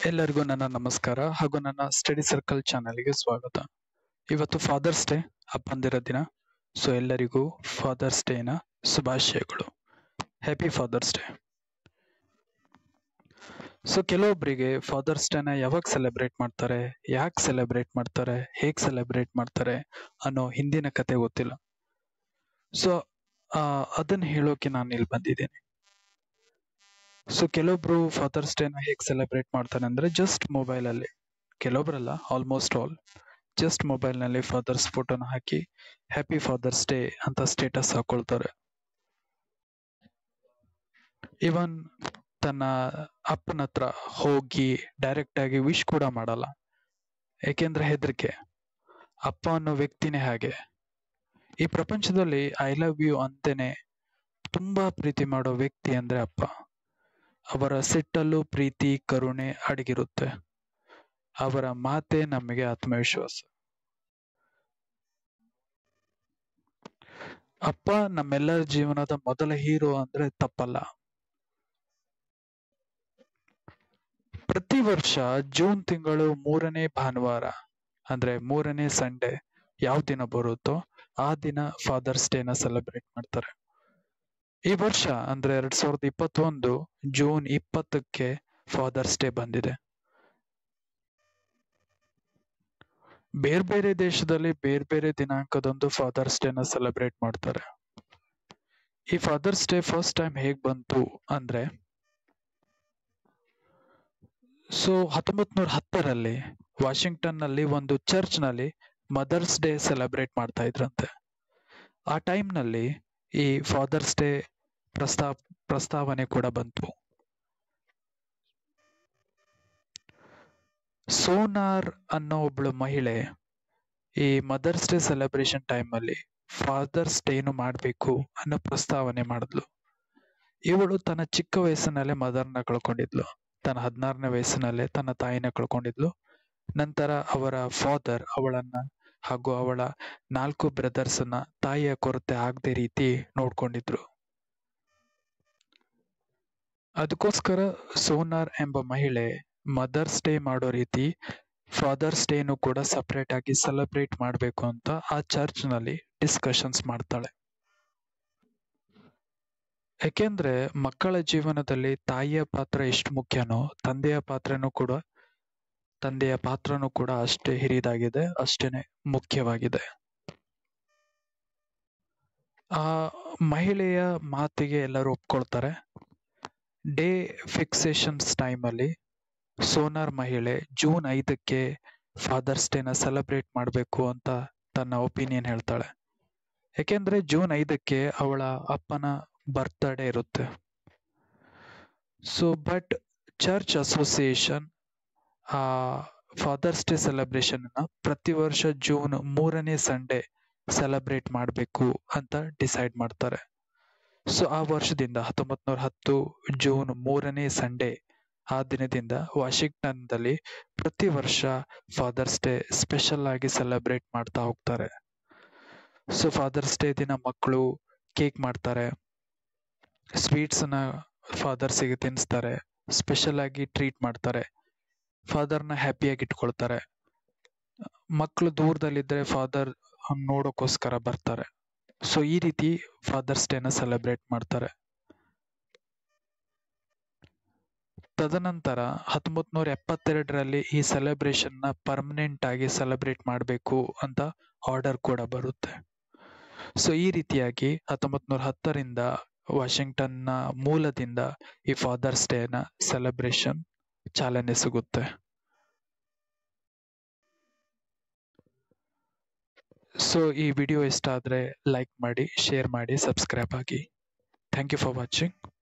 ಎಲ್ಲರಿಗೂ ನನ್ನ ನಮಸ್ಕಾರ ಹಾಗೂ ನನ್ನ ಸ್ಟಡಿ ಸರ್ಕಲ್ ಚಾನೆಲ್ಗೆ ಸ್ವಾಗತ ಇವತ್ತು ಫಾದರ್ಸ್ ಡೇ ಅಪ್ಪಂದಿರ ದಿನ ಸೊ ಎಲ್ಲರಿಗೂ ಫಾದರ್ಸ್ ಡೇನ ಶುಭಾಶಯಗಳು ಹ್ಯಾಪಿ ಫಾದರ್ಸ್ ಡೇ ಸೊ ಕೆಲವೊಬ್ಬರಿಗೆ ಫಾದರ್ಸ್ ಡೇನ ಯಾವಾಗ ಸೆಲೆಬ್ರೇಟ್ ಮಾಡ್ತಾರೆ ಯಾಕೆ ಸೆಲೆಬ್ರೇಟ್ ಮಾಡ್ತಾರೆ ಹೇಗ್ ಸೆಲೆಬ್ರೇಟ್ ಮಾಡ್ತಾರೆ ಅನ್ನೋ ಹಿಂದಿನ ಕತೆ ಗೊತ್ತಿಲ್ಲ ಸೊ ಅದನ್ನ ಹೇಳೋಕೆ ನಾನು ಇಲ್ಲಿ ಬಂದಿದ್ದೀನಿ ಸೊ ಕೆಲವೊಬ್ರು ಫಾದರ್ಸ್ ಡೇನ ಹೇಗೆ ಸೆಲೆಬ್ರೇಟ್ ಮಾಡ್ತಾರೆ ಅಂದ್ರೆ ಜಸ್ಟ್ ಮೊಬೈಲ್ ಅಲ್ಲಿ ಕೆಲವೊಬ್ರಲ್ಲ ಆಲ್ಮೋಸ್ಟ್ ಆಲ್ ಜಸ್ಟ್ ಮೊಬೈಲ್ ನಲ್ಲಿ ಫಾದರ್ಸ್ ಫೋಟೋನ ಹಾಕಿ ಹ್ಯಾಪಿ ಫಾದರ್ಸ್ ಡೇ ಅಂತ ಸ್ಟೇಟಸ್ ಹಾಕೊಳ್ತಾರೆ ಇವನ್ ತನ್ನ ಅಪ್ಪನ ಹತ್ರ ಹೋಗಿ ಡೈರೆಕ್ಟ್ ಆಗಿ ವಿಶ್ ಕೂಡ ಮಾಡಲ್ಲ ಯಾಕೆಂದ್ರೆ ಹೆದರಿಕೆ ಅಪ್ಪ ಅನ್ನೋ ವ್ಯಕ್ತಿನೇ ಹಾಗೆ ಈ ಪ್ರಪಂಚದಲ್ಲಿ ಐ ಲವ್ ಯು ಅಂತೇನೆ ತುಂಬಾ ಪ್ರೀತಿ ಮಾಡೋ ವ್ಯಕ್ತಿ ಅಂದ್ರೆ ಅಪ್ಪ ಅವರ ಸಿಟ್ಟಲ್ಲೂ ಪ್ರೀತಿ ಕರುಣೆ ಅಡಗಿರುತ್ತೆ ಅವರ ಮಾತೆ ನಮಗೆ ಆತ್ಮವಿಶ್ವಾಸ ಅಪ್ಪ ನಮ್ಮೆಲ್ಲರ ಜೀವನದ ಮೊದಲ ಹೀರೋ ಅಂದ್ರೆ ತಪ್ಪಲ್ಲ ಪ್ರತಿ ವರ್ಷ ಜೂನ್ ತಿಂಗಳು ಮೂರನೇ ಭಾನುವಾರ ಅಂದ್ರೆ ಮೂರನೇ ಸಂಡೇ ಯಾವ ದಿನ ಬರುತ್ತೋ ಆ ದಿನ ಫಾದರ್ಸ್ ಡೇನ ಸೆಲೆಬ್ರೇಟ್ ಮಾಡ್ತಾರೆ ಈ ವರ್ಷ ಅಂದ್ರೆ ಎರಡ್ ಸಾವಿರದ ಇಪ್ಪತ್ತೊಂದು ಜೂನ್ ಇಪ್ಪತ್ತಕ್ಕೆ ಫಾದರ್ಸ್ ಡೇ ಬಂದಿದೆ ಬೇರೆ ಬೇರೆ ದೇಶದಲ್ಲಿ ಬೇರೆ ಬೇರೆ ದಿನಾಂಕದಂದು ಫಾದರ್ಸ್ ಡೇನ ಸೆಲೆಬ್ರೇಟ್ ಮಾಡ್ತಾರೆ ಈ ಫಾದರ್ಸ್ ಡೇ ಫಸ್ಟ್ ಟೈಮ್ ಹೇಗ್ ಬಂತು ಅಂದ್ರೆ ಸೊ ಹತ್ತೊಂಬತ್ ನೂರ ಹತ್ತರಲ್ಲಿ ವಾಷಿಂಗ್ಟನ್ ನಲ್ಲಿ ಒಂದು ಚರ್ಚ್ ನಲ್ಲಿ ಮದರ್ಸ್ ಡೇ ಸೆಲೆಬ್ರೇಟ್ ಮಾಡ್ತಾ ಇದ್ರಂತೆ ಆ ಟೈಮ್ ನಲ್ಲಿ ಈ ಫಾದರ್ಸ್ ಡೇ ಪ್ರಸ್ತಾವ ಪ್ರಸ್ತಾವನೆ ಕೂಡ ಬಂತು ಸೋನಾರ್ ಅನ್ನೋ ಒಬ್ಳು ಮಹಿಳೆ ಈ ಮದರ್ಸ್ ಡೇ ಸೆಲೆಬ್ರೇಷನ್ ಟೈಮ್ ಅಲ್ಲಿ ಫಾದರ್ಸ್ ಡೇನು ಮಾಡ್ಬೇಕು ಅನ್ನೋ ಪ್ರಸ್ತಾವನೆ ಮಾಡಿದ್ಲು ಇವಳು ತನ್ನ ಚಿಕ್ಕ ವಯಸ್ಸಿನಲ್ಲೇ ಮದರ್ನ ಕಳ್ಕೊಂಡಿದ್ಲು ತನ್ನ ಹದಿನಾರನೇ ವಯಸ್ಸಿನಲ್ಲೇ ತನ್ನ ತಾಯಿನ ಕಳ್ಕೊಂಡಿದ್ಲು ನಂತರ ಅವರ ಫಾದರ್ ಅವಳನ್ನ ಹಾಗೂ ಅವಳ ನಾಲ್ಕು ಬ್ರದರ್ಸ್ ನ ತಾಯಿಯ ಕೊರತೆ ಆಗದೆ ರೀತಿ ನೋಡ್ಕೊಂಡಿದ್ರು ಅದಕ್ಕೋಸ್ಕರ ಸೋನಾರ್ ಎಂಬ ಮಹಿಳೆ ಮದರ್ಸ್ ಡೇ ಮಾಡೋ ರೀತಿ ಫಾದರ್ಸ್ ಡೇನು ಕೂಡ ಸಪರೇಟ್ ಆಗಿ ಸೆಲೆಬ್ರೇಟ್ ಮಾಡಬೇಕು ಅಂತ ಆ ಚರ್ಚ್ ನಲ್ಲಿ ಡಿಸ್ಕಷನ್ಸ್ ಮಾಡ್ತಾಳೆ ಯಾಕೆಂದ್ರೆ ಮಕ್ಕಳ ಜೀವನದಲ್ಲಿ ತಾಯಿಯ ಪಾತ್ರ ಎಷ್ಟು ಮುಖ್ಯನೋ ತಂದೆಯ ಪಾತ್ರನೂ ಕೂಡ ತಂದೆಯ ಪಾತ್ರನೂ ಕೂಡ ಅಷ್ಟೇ ಹಿರಿದಾಗಿದೆ ಅಷ್ಟೇನೆ ಮುಖ್ಯವಾಗಿದೆ ಆ ಮಹಿಳೆಯ ಮಾತಿಗೆ ಎಲ್ಲರೂ ಒಪ್ಕೊಳ್ತಾರೆ ಡೇ ಫಿಕ್ಸೇಷನ್ಸ್ ಟೈಮ್ ಅಲ್ಲಿ ಸೋನಾರ್ ಮಹಿಳೆ ಜೂನ್ ಐದಕ್ಕೆ ಫಾದರ್ಸ್ ಡೇನ ಸೆಲೆಬ್ರೇಟ್ ಮಾಡಬೇಕು ಅಂತ ತನ್ನ ಒಪಿನಿಯನ್ ಹೇಳ್ತಾಳೆ ಯಾಕೆಂದ್ರೆ ಜೂನ್ ಐದಕ್ಕೆ ಅವಳ ಅಪ್ಪನ ಬರ್ತ್ಡೇ ಇರುತ್ತೆ ಸೊ ಬಟ್ ಚರ್ಚ್ ಅಸೋಸಿಯೇಷನ್ ಆ ಫಾದರ್ಸ್ ಡೇ ಸೆಲೆಬ್ರೇಷನ್ ಅನ್ನ ಪ್ರತಿ ವರ್ಷ ಜೂನ್ ಮೂರನೇ ಸಂಡೇ ಸೆಲೆಬ್ರೇಟ್ ಮಾಡಬೇಕು ಅಂತ ಡಿಸೈಡ್ ಮಾಡ್ತಾರೆ ಸೊ ಆ ವರ್ಷದಿಂದ ಹತ್ತೊಂಬತ್ ನೂರ ಹತ್ತು ಜೂನ್ ಮೂರನೇ ಸಂಡೇ ಆ ದಿನದಿಂದ ವಾಷಿಂಗ್ಟನ್ದಲ್ಲಿ ಪ್ರತಿ ವರ್ಷ ಫಾದರ್ಸ್ ಡೇ ಸ್ಪೆಷಲ್ ಆಗಿ ಸೆಲೆಬ್ರೇಟ್ ಮಾಡ್ತಾ ಹೋಗ್ತಾರೆ ಸೊ ಫಾದರ್ಸ್ ಡೇ ದಿನ ಮಕ್ಕಳು ಕೇಕ್ ಮಾಡ್ತಾರೆ ಸ್ವೀಟ್ಸ್ ನ ಫಾದರ್ಸಿಗೆ ತಿನ್ನಿಸ್ತಾರೆ ಸ್ಪೆಷಲ್ ಆಗಿ ಟ್ರೀಟ್ ಮಾಡ್ತಾರೆ ಫಾದರ್ನ ಹ್ಯಾಪಿಯಾಗಿ ಇಟ್ಕೊಳ್ತಾರೆ ಮಕ್ಕಳು ದೂರದಲ್ಲಿದ್ರೆ ಫಾದರ್ ನೋಡೋಕ್ಕೋಸ್ಕರ ಬರ್ತಾರೆ ಸೊ ಈ ರೀತಿ ಫಾದರ್ಸ್ ಡೇನ ಸೆಲೆಬ್ರೇಟ್ ಮಾಡ್ತಾರೆ ತದನಂತರ ಹತ್ತೊಂಬತ್ ನೂರ ಎಪ್ಪತ್ತೆರಡರಲ್ಲಿ ಈ ಸೆಲೆಬ್ರೇಷನ್ ನ ಪರ್ಮನೆಂಟ್ ಆಗಿ ಸೆಲೆಬ್ರೇಟ್ ಮಾಡಬೇಕು ಅಂತ ಆರ್ಡರ್ ಕೂಡ ಬರುತ್ತೆ ಸೊ ಈ ರೀತಿಯಾಗಿ ಹತ್ತೊಂಬತ್ ನೂರ ಹತ್ತರಿಂದ ವಾಷಿಂಗ್ಟನ್ ನ ಮೂಲದಿಂದ ಈ ಫಾದರ್ಸ್ ಡೇನ ಸೆಲೆಬ್ರೇಷನ್ ಚಾಲನೆ ಸಿಗುತ್ತೆ ಸೊ ಈ ವಿಡಿಯೋ ಇಷ್ಟ ಆದ್ರೆ ಲೈಕ್ ಮಾಡಿ ಶೇರ್ ಮಾಡಿ ಸಬ್ಸ್ಕ್ರೈಬ್ ಆಗಿ ಥ್ಯಾಂಕ್ ಯು ಫಾರ್ ವಾಚಿಂಗ್